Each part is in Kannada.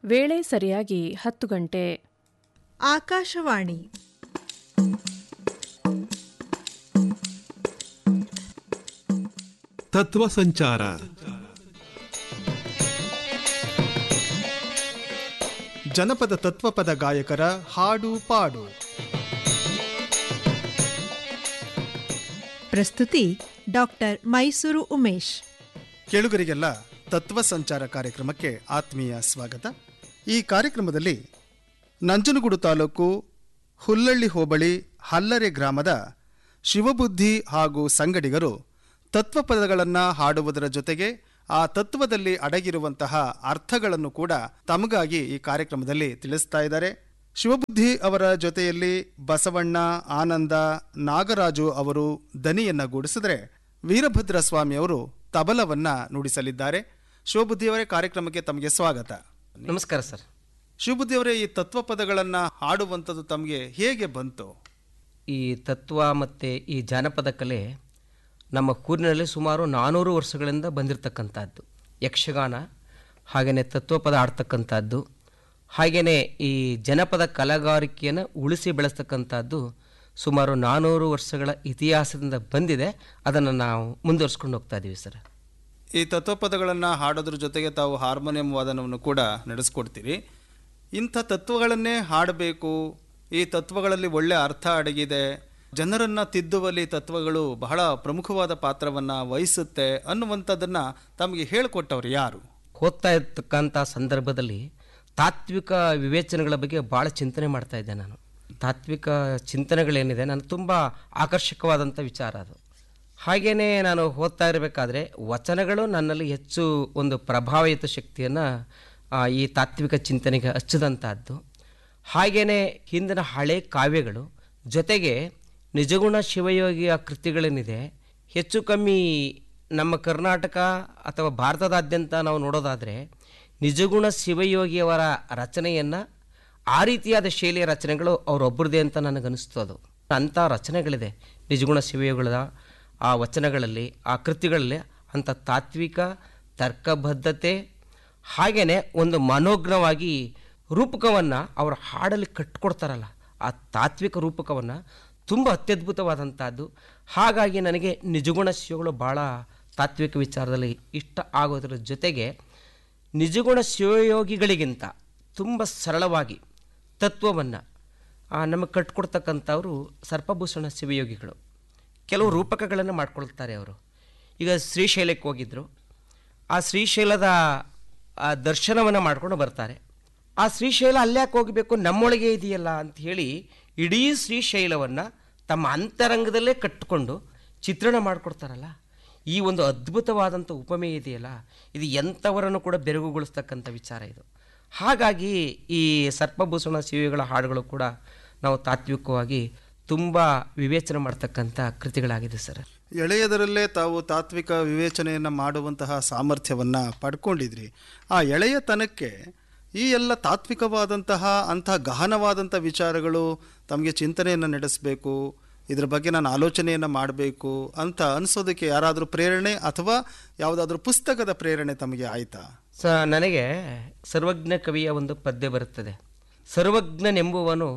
ವೇಳೆ ಸರಿಯಾಗಿ ಹತ್ತು ಗಂಟೆ ಆಕಾಶವಾಣಿ ತತ್ವ ಸಂಚಾರ ಜನಪದ ತತ್ವಪದ ಗಾಯಕರ ಹಾಡು ಪಾಡು ಪ್ರಸ್ತುತಿ ಡಾಕ್ಟರ್ ಮೈಸೂರು ಉಮೇಶ್ ಕೇಳುಗರಿಗೆಲ್ಲ ತತ್ವ ಸಂಚಾರ ಕಾರ್ಯಕ್ರಮಕ್ಕೆ ಆತ್ಮೀಯ ಸ್ವಾಗತ ಈ ಕಾರ್ಯಕ್ರಮದಲ್ಲಿ ನಂಜನಗೂಡು ತಾಲೂಕು ಹುಲ್ಲಳ್ಳಿ ಹೋಬಳಿ ಹಲ್ಲರೆ ಗ್ರಾಮದ ಶಿವಬುದ್ಧಿ ಹಾಗೂ ಸಂಗಡಿಗರು ತತ್ವಪದಗಳನ್ನು ಹಾಡುವುದರ ಜೊತೆಗೆ ಆ ತತ್ವದಲ್ಲಿ ಅಡಗಿರುವಂತಹ ಅರ್ಥಗಳನ್ನು ಕೂಡ ತಮಗಾಗಿ ಈ ಕಾರ್ಯಕ್ರಮದಲ್ಲಿ ತಿಳಿಸ್ತಾ ಇದ್ದಾರೆ ಶಿವಬುದ್ಧಿ ಅವರ ಜೊತೆಯಲ್ಲಿ ಬಸವಣ್ಣ ಆನಂದ ನಾಗರಾಜು ಅವರು ದನಿಯನ್ನ ಗೂಡಿಸಿದರೆ ವೀರಭದ್ರ ಸ್ವಾಮಿ ಅವರು ತಬಲವನ್ನ ನುಡಿಸಲಿದ್ದಾರೆ ಶಿವಬುದ್ಧಿ ಅವರೇ ಕಾರ್ಯಕ್ರಮಕ್ಕೆ ತಮಗೆ ಸ್ವಾಗತ ನಮಸ್ಕಾರ ಸರ್ ಶಿವಬುದ್ಧಿ ಅವರೇ ಈ ತತ್ವಪದಗಳನ್ನು ಹಾಡುವಂಥದ್ದು ತಮಗೆ ಹೇಗೆ ಬಂತು ಈ ತತ್ವ ಮತ್ತು ಈ ಜಾನಪದ ಕಲೆ ನಮ್ಮ ಊರಿನಲ್ಲಿ ಸುಮಾರು ನಾನ್ನೂರು ವರ್ಷಗಳಿಂದ ಬಂದಿರತಕ್ಕಂಥದ್ದು ಯಕ್ಷಗಾನ ಹಾಗೆಯೇ ತತ್ವಪದ ಆಡ್ತಕ್ಕಂಥದ್ದು ಹಾಗೆಯೇ ಈ ಜನಪದ ಕಲಾಗಾರಿಕೆಯನ್ನು ಉಳಿಸಿ ಬೆಳೆಸ್ತಕ್ಕಂಥದ್ದು ಸುಮಾರು ನಾನ್ನೂರು ವರ್ಷಗಳ ಇತಿಹಾಸದಿಂದ ಬಂದಿದೆ ಅದನ್ನು ನಾವು ಮುಂದುವರ್ಸ್ಕೊಂಡು ಹೋಗ್ತಾ ಇದ್ದೀವಿ ಸರ್ ಈ ತತ್ವಪದಗಳನ್ನು ಹಾಡೋದ್ರ ಜೊತೆಗೆ ತಾವು ಹಾರ್ಮೋನಿಯಂ ವಾದನವನ್ನು ಕೂಡ ನಡೆಸ್ಕೊಡ್ತೀರಿ ಇಂಥ ತತ್ವಗಳನ್ನೇ ಹಾಡಬೇಕು ಈ ತತ್ವಗಳಲ್ಲಿ ಒಳ್ಳೆ ಅರ್ಥ ಅಡಗಿದೆ ಜನರನ್ನ ತಿದ್ದುವಲ್ಲಿ ತತ್ವಗಳು ಬಹಳ ಪ್ರಮುಖವಾದ ಪಾತ್ರವನ್ನ ವಹಿಸುತ್ತೆ ಅನ್ನುವಂಥದ್ದನ್ನ ತಮಗೆ ಹೇಳಿಕೊಟ್ಟವ್ರು ಯಾರು ಓದ್ತಾ ಇರ್ತಕ್ಕಂಥ ಸಂದರ್ಭದಲ್ಲಿ ತಾತ್ವಿಕ ವಿವೇಚನೆಗಳ ಬಗ್ಗೆ ಭಾಳ ಚಿಂತನೆ ಮಾಡ್ತಾ ಇದ್ದೆ ನಾನು ತಾತ್ವಿಕ ಚಿಂತನೆಗಳೇನಿದೆ ನಾನು ತುಂಬ ಆಕರ್ಷಕವಾದಂಥ ವಿಚಾರ ಅದು ಹಾಗೆಯೇ ನಾನು ಓದ್ತಾ ಇರಬೇಕಾದ್ರೆ ವಚನಗಳು ನನ್ನಲ್ಲಿ ಹೆಚ್ಚು ಒಂದು ಪ್ರಭಾವಯುತ ಶಕ್ತಿಯನ್ನು ಈ ತಾತ್ವಿಕ ಚಿಂತನೆಗೆ ಹಚ್ಚಿದಂಥದ್ದು ಹಾಗೆಯೇ ಹಿಂದಿನ ಹಳೆ ಕಾವ್ಯಗಳು ಜೊತೆಗೆ ನಿಜಗುಣ ಶಿವಯೋಗಿಯ ಕೃತಿಗಳೇನಿದೆ ಹೆಚ್ಚು ಕಮ್ಮಿ ನಮ್ಮ ಕರ್ನಾಟಕ ಅಥವಾ ಭಾರತದಾದ್ಯಂತ ನಾವು ನೋಡೋದಾದರೆ ನಿಜಗುಣ ಶಿವಯೋಗಿಯವರ ರಚನೆಯನ್ನು ಆ ರೀತಿಯಾದ ಶೈಲಿಯ ರಚನೆಗಳು ಅವರೊಬ್ಬರದೇ ಅಂತ ನನಗನ್ನಿಸ್ತು ಅದು ಅಂಥ ರಚನೆಗಳಿದೆ ನಿಜಗುಣ ಶಿವಯೋಗಿಗಳ ಆ ವಚನಗಳಲ್ಲಿ ಆ ಕೃತಿಗಳಲ್ಲಿ ಅಂಥ ತಾತ್ವಿಕ ತರ್ಕಬದ್ಧತೆ ಹಾಗೆಯೇ ಒಂದು ಮನೋಜ್ಞವಾಗಿ ರೂಪಕವನ್ನು ಅವರ ಹಾಡಲ್ಲಿ ಕಟ್ಕೊಡ್ತಾರಲ್ಲ ಆ ತಾತ್ವಿಕ ರೂಪಕವನ್ನು ತುಂಬ ಅತ್ಯದ್ಭುತವಾದಂಥದ್ದು ಹಾಗಾಗಿ ನನಗೆ ನಿಜಗುಣ ಶಿವಗಳು ಭಾಳ ತಾತ್ವಿಕ ವಿಚಾರದಲ್ಲಿ ಇಷ್ಟ ಆಗೋದ್ರ ಜೊತೆಗೆ ನಿಜಗುಣ ಶಿವಯೋಗಿಗಳಿಗಿಂತ ತುಂಬ ಸರಳವಾಗಿ ತತ್ವವನ್ನು ನಮಗೆ ಕಟ್ಕೊಡ್ತಕ್ಕಂಥವರು ಸರ್ಪಭೂಷಣ ಶಿವಯೋಗಿಗಳು ಕೆಲವು ರೂಪಕಗಳನ್ನು ಮಾಡ್ಕೊಳ್ತಾರೆ ಅವರು ಈಗ ಶ್ರೀಶೈಲಕ್ಕೆ ಹೋಗಿದ್ದರು ಆ ಶ್ರೀಶೈಲದ ಆ ದರ್ಶನವನ್ನು ಮಾಡ್ಕೊಂಡು ಬರ್ತಾರೆ ಆ ಶ್ರೀಶೈಲ ಅಲ್ಲ್ಯಾಕೆ ಹೋಗಬೇಕು ನಮ್ಮೊಳಗೆ ಇದೆಯಲ್ಲ ಅಂತ ಹೇಳಿ ಇಡೀ ಶ್ರೀಶೈಲವನ್ನು ತಮ್ಮ ಅಂತರಂಗದಲ್ಲೇ ಕಟ್ಟಿಕೊಂಡು ಚಿತ್ರಣ ಮಾಡಿಕೊಡ್ತಾರಲ್ಲ ಈ ಒಂದು ಅದ್ಭುತವಾದಂಥ ಉಪಮೆ ಇದೆಯಲ್ಲ ಇದು ಎಂಥವರನ್ನು ಕೂಡ ಬೆರಗುಗೊಳಿಸ್ತಕ್ಕಂಥ ವಿಚಾರ ಇದು ಹಾಗಾಗಿ ಈ ಸರ್ಪಭೂಷಣ ಶಿವಿಗಳ ಹಾಡುಗಳು ಕೂಡ ನಾವು ತಾತ್ವಿಕವಾಗಿ ತುಂಬ ವಿವೇಚನೆ ಮಾಡ್ತಕ್ಕಂಥ ಕೃತಿಗಳಾಗಿದೆ ಸರ್ ಎಳೆಯದರಲ್ಲೇ ತಾವು ತಾತ್ವಿಕ ವಿವೇಚನೆಯನ್ನು ಮಾಡುವಂತಹ ಸಾಮರ್ಥ್ಯವನ್ನ ಪಡ್ಕೊಂಡಿದ್ರಿ ಆ ಎಳೆಯತನಕ್ಕೆ ಈ ಎಲ್ಲ ತಾತ್ವಿಕವಾದಂತಹ ಅಂಥ ಗಹನವಾದಂಥ ವಿಚಾರಗಳು ತಮಗೆ ಚಿಂತನೆಯನ್ನು ನಡೆಸಬೇಕು ಇದ್ರ ಬಗ್ಗೆ ನಾನು ಆಲೋಚನೆಯನ್ನು ಮಾಡಬೇಕು ಅಂತ ಅನಿಸೋದಕ್ಕೆ ಯಾರಾದರೂ ಪ್ರೇರಣೆ ಅಥವಾ ಯಾವುದಾದ್ರೂ ಪುಸ್ತಕದ ಪ್ರೇರಣೆ ತಮಗೆ ಆಯ್ತಾ ಸ ನನಗೆ ಸರ್ವಜ್ಞ ಕವಿಯ ಒಂದು ಪದ್ಯ ಬರುತ್ತದೆ ಸರ್ವಜ್ಞನೆಂಬುವನು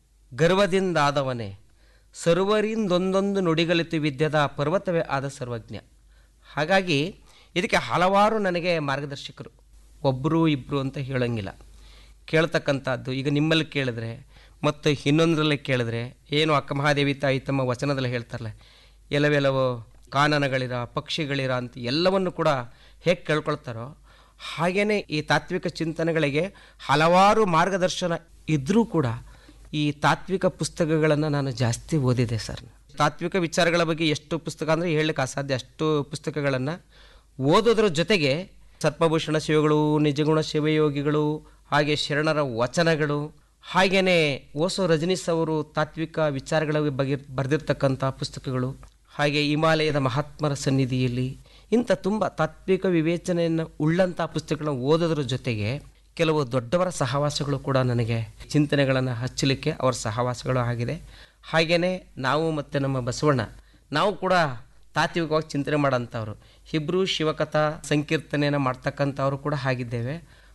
ಗರ್ವದಿಂದಾದವನೇ ಸರ್ವರಿಂದೊಂದೊಂದು ನುಡಿಗಳಿತು ವಿದ್ಯದ ಪರ್ವತವೇ ಆದ ಸರ್ವಜ್ಞ ಹಾಗಾಗಿ ಇದಕ್ಕೆ ಹಲವಾರು ನನಗೆ ಮಾರ್ಗದರ್ಶಕರು ಒಬ್ಬರು ಇಬ್ಬರು ಅಂತ ಹೇಳೋಂಗಿಲ್ಲ ಕೇಳ್ತಕ್ಕಂಥದ್ದು ಈಗ ನಿಮ್ಮಲ್ಲಿ ಕೇಳಿದ್ರೆ ಮತ್ತು ಇನ್ನೊಂದರಲ್ಲಿ ಕೇಳಿದ್ರೆ ಏನು ಅಕ್ಕ ಮಹಾದೇವಿ ತಾಯಿ ತಮ್ಮ ವಚನದಲ್ಲಿ ಹೇಳ್ತಾರಲ್ಲ ಎಲ್ಲವೆಲ್ಲವೋ ಕಾನನಗಳಿರ ಪಕ್ಷಿಗಳಿರ ಅಂತ ಎಲ್ಲವನ್ನು ಕೂಡ ಹೇಗೆ ಕೇಳ್ಕೊಳ್ತಾರೋ ಹಾಗೆಯೇ ಈ ತಾತ್ವಿಕ ಚಿಂತನೆಗಳಿಗೆ ಹಲವಾರು ಮಾರ್ಗದರ್ಶನ ಇದ್ದರೂ ಕೂಡ ಈ ತಾತ್ವಿಕ ಪುಸ್ತಕಗಳನ್ನು ನಾನು ಜಾಸ್ತಿ ಓದಿದೆ ಸರ್ ತಾತ್ವಿಕ ವಿಚಾರಗಳ ಬಗ್ಗೆ ಎಷ್ಟು ಪುಸ್ತಕ ಅಂದರೆ ಹೇಳಲಿಕ್ಕೆ ಅಸಾಧ್ಯ ಅಷ್ಟು ಪುಸ್ತಕಗಳನ್ನು ಓದೋದ್ರ ಜೊತೆಗೆ ಸರ್ಪಭೂಷಣ ಶಿವಗಳು ನಿಜಗುಣ ಶಿವಯೋಗಿಗಳು ಹಾಗೆ ಶರಣರ ವಚನಗಳು ಹಾಗೆಯೇ ಓಸೋ ರಜನೀಶ್ ಅವರು ತಾತ್ವಿಕ ವಿಚಾರಗಳ ಬಗ್ಗೆ ಬರೆದಿರ್ತಕ್ಕಂಥ ಪುಸ್ತಕಗಳು ಹಾಗೆ ಹಿಮಾಲಯದ ಮಹಾತ್ಮರ ಸನ್ನಿಧಿಯಲ್ಲಿ ಇಂಥ ತುಂಬ ತಾತ್ವಿಕ ವಿವೇಚನೆಯನ್ನು ಉಳ್ಳಂಥ ಪುಸ್ತಕಗಳನ್ನ ಓದೋದ್ರ ಜೊತೆಗೆ ಕೆಲವು ದೊಡ್ಡವರ ಸಹವಾಸಗಳು ಕೂಡ ನನಗೆ ಚಿಂತನೆಗಳನ್ನು ಹಚ್ಚಲಿಕ್ಕೆ ಅವರ ಸಹವಾಸಗಳು ಆಗಿದೆ ಹಾಗೆಯೇ ನಾವು ಮತ್ತು ನಮ್ಮ ಬಸವಣ್ಣ ನಾವು ಕೂಡ ತಾತ್ವಿಕವಾಗಿ ಚಿಂತನೆ ಮಾಡೋಂಥವ್ರು ಇಬ್ಬರು ಶಿವಕಥಾ ಸಂಕೀರ್ತನೆಯನ್ನು ಮಾಡ್ತಕ್ಕಂಥವ್ರು ಕೂಡ ಆಗಿದ್ದೇವೆ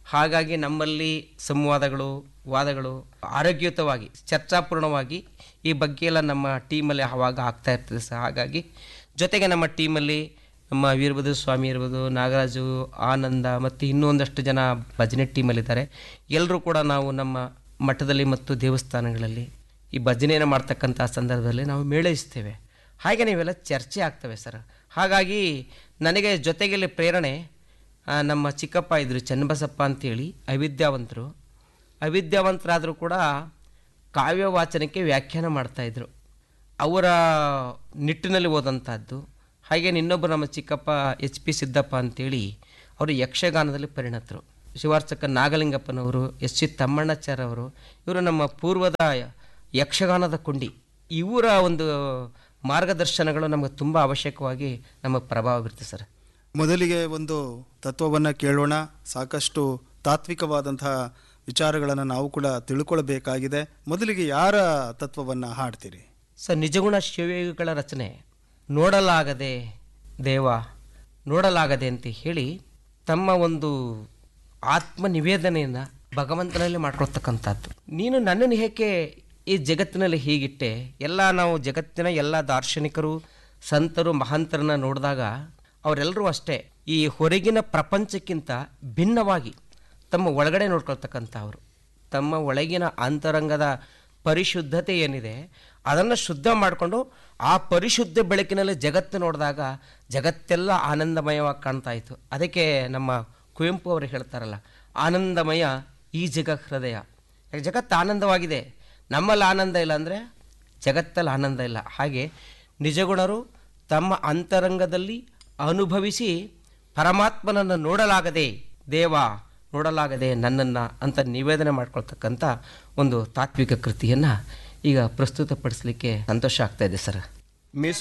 ಹಾಗಾಗಿ ನಮ್ಮಲ್ಲಿ ಸಂವಾದಗಳು ವಾದಗಳು ಆರೋಗ್ಯಯುತವಾಗಿ ಚರ್ಚಾಪೂರ್ಣವಾಗಿ ಈ ಬಗ್ಗೆ ಎಲ್ಲ ನಮ್ಮ ಟೀಮಲ್ಲಿ ಆವಾಗ ಆಗ್ತಾ ಇರ್ತದೆ ಸರ್ ಹಾಗಾಗಿ ಜೊತೆಗೆ ನಮ್ಮ ಟೀಮಲ್ಲಿ ನಮ್ಮ ವೀರಭದ್ರ ಸ್ವಾಮಿ ಇರ್ಬೋದು ನಾಗರಾಜು ಆನಂದ ಮತ್ತು ಇನ್ನೂ ಒಂದಷ್ಟು ಜನ ಭಜನೆ ಟೀಮಲ್ಲಿದ್ದಾರೆ ಎಲ್ಲರೂ ಕೂಡ ನಾವು ನಮ್ಮ ಮಠದಲ್ಲಿ ಮತ್ತು ದೇವಸ್ಥಾನಗಳಲ್ಲಿ ಈ ಭಜನೆಯನ್ನು ಮಾಡ್ತಕ್ಕಂಥ ಸಂದರ್ಭದಲ್ಲಿ ನಾವು ಮೇಳೈಸ್ತೇವೆ ಹಾಗೆ ನೀವೆಲ್ಲ ಚರ್ಚೆ ಆಗ್ತವೆ ಸರ್ ಹಾಗಾಗಿ ನನಗೆ ಜೊತೆಗೆ ಪ್ರೇರಣೆ ಆ, ನಮ್ಮ ಚಿಕ್ಕಪ್ಪ ಇದ್ದರು ಚನ್ನಬಸಪ್ಪ ಅಂತೇಳಿ ಅವಿದ್ಯಾವಂತರು ಅವಿದ್ಯಾವಂತರಾದರೂ ಕೂಡ ಕಾವ್ಯ ವಾಚನಕ್ಕೆ ವ್ಯಾಖ್ಯಾನ ಮಾಡ್ತಾಯಿದ್ರು ಅವರ ನಿಟ್ಟಿನಲ್ಲಿ ಓದಂಥದ್ದು ಹಾಗೆ ಇನ್ನೊಬ್ಬರು ನಮ್ಮ ಚಿಕ್ಕಪ್ಪ ಎಚ್ ಪಿ ಸಿದ್ದಪ್ಪ ಅಂತೇಳಿ ಅವರು ಯಕ್ಷಗಾನದಲ್ಲಿ ಪರಿಣತರು ಶಿವಾರ್ಚಕ ನಾಗಲಿಂಗಪ್ಪನವರು ಎಸ್ ಸಿ ತಮ್ಮಣ್ಣಾಚಾರ್ ಅವರು ಇವರು ನಮ್ಮ ಪೂರ್ವದ ಯಕ್ಷಗಾನದ ಕೊಂಡಿ ಇವರ ಒಂದು ಮಾರ್ಗದರ್ಶನಗಳು ನಮಗೆ ತುಂಬ ಅವಶ್ಯಕವಾಗಿ ನಮಗೆ ಪ್ರಭಾವ ಬೀರುತ್ತೆ ಸರ್ ಮೊದಲಿಗೆ ಒಂದು ತತ್ವವನ್ನು ಕೇಳೋಣ ಸಾಕಷ್ಟು ತಾತ್ವಿಕವಾದಂತಹ ವಿಚಾರಗಳನ್ನು ನಾವು ಕೂಡ ತಿಳ್ಕೊಳ್ಬೇಕಾಗಿದೆ ಮೊದಲಿಗೆ ಯಾರ ತತ್ವವನ್ನು ಹಾಡ್ತೀರಿ ಸರ್ ನಿಜಗುಣ ಶಿವಯೋಗಿಗಳ ರಚನೆ ನೋಡಲಾಗದೆ ದೇವ ನೋಡಲಾಗದೆ ಅಂತ ಹೇಳಿ ತಮ್ಮ ಒಂದು ಆತ್ಮ ನಿವೇದನೆಯನ್ನು ಭಗವಂತನಲ್ಲಿ ಮಾಡ್ಕೊಳ್ತಕ್ಕಂಥದ್ದು ನೀನು ನನ್ನನ್ನು ಏಕೆ ಈ ಜಗತ್ತಿನಲ್ಲಿ ಹೀಗಿಟ್ಟೆ ಎಲ್ಲ ನಾವು ಜಗತ್ತಿನ ಎಲ್ಲ ದಾರ್ಶನಿಕರು ಸಂತರು ಮಹಾಂತರನ್ನ ನೋಡಿದಾಗ ಅವರೆಲ್ಲರೂ ಅಷ್ಟೇ ಈ ಹೊರಗಿನ ಪ್ರಪಂಚಕ್ಕಿಂತ ಭಿನ್ನವಾಗಿ ತಮ್ಮ ಒಳಗಡೆ ನೋಡ್ಕೊಳ್ತಕ್ಕಂಥವ್ರು ತಮ್ಮ ಒಳಗಿನ ಅಂತರಂಗದ ಪರಿಶುದ್ಧತೆ ಏನಿದೆ ಅದನ್ನು ಶುದ್ಧ ಮಾಡಿಕೊಂಡು ಆ ಪರಿಶುದ್ಧ ಬೆಳಕಿನಲ್ಲಿ ಜಗತ್ತು ನೋಡಿದಾಗ ಜಗತ್ತೆಲ್ಲ ಆನಂದಮಯವಾಗಿ ಕಾಣ್ತಾ ಇತ್ತು ಅದಕ್ಕೆ ನಮ್ಮ ಕುವೆಂಪು ಅವರು ಹೇಳ್ತಾರಲ್ಲ ಆನಂದಮಯ ಈ ಜಗ ಹೃದಯ ಯಾಕೆ ಜಗತ್ತು ಆನಂದವಾಗಿದೆ ನಮ್ಮಲ್ಲಿ ಆನಂದ ಇಲ್ಲ ಅಂದರೆ ಜಗತ್ತಲ್ಲಿ ಆನಂದ ಇಲ್ಲ ಹಾಗೆ ನಿಜಗುಣರು ತಮ್ಮ ಅಂತರಂಗದಲ್ಲಿ ಅನುಭವಿಸಿ ಪರಮಾತ್ಮನನ್ನು ನೋಡಲಾಗದೆ ದೇವ ನೋಡಲಾಗದೆ ನನ್ನನ್ನು ಅಂತ ನಿವೇದನೆ ಮಾಡ್ಕೊಳ್ತಕ್ಕಂಥ ಒಂದು ತಾತ್ವಿಕ ಕೃತಿಯನ್ನು ಈಗ ಪ್ರಸ್ತುತಪಡಿಸಲಿಕ್ಕೆ ಸಂತೋಷ ಆಗ್ತಾ ಇದೆ ಸರ್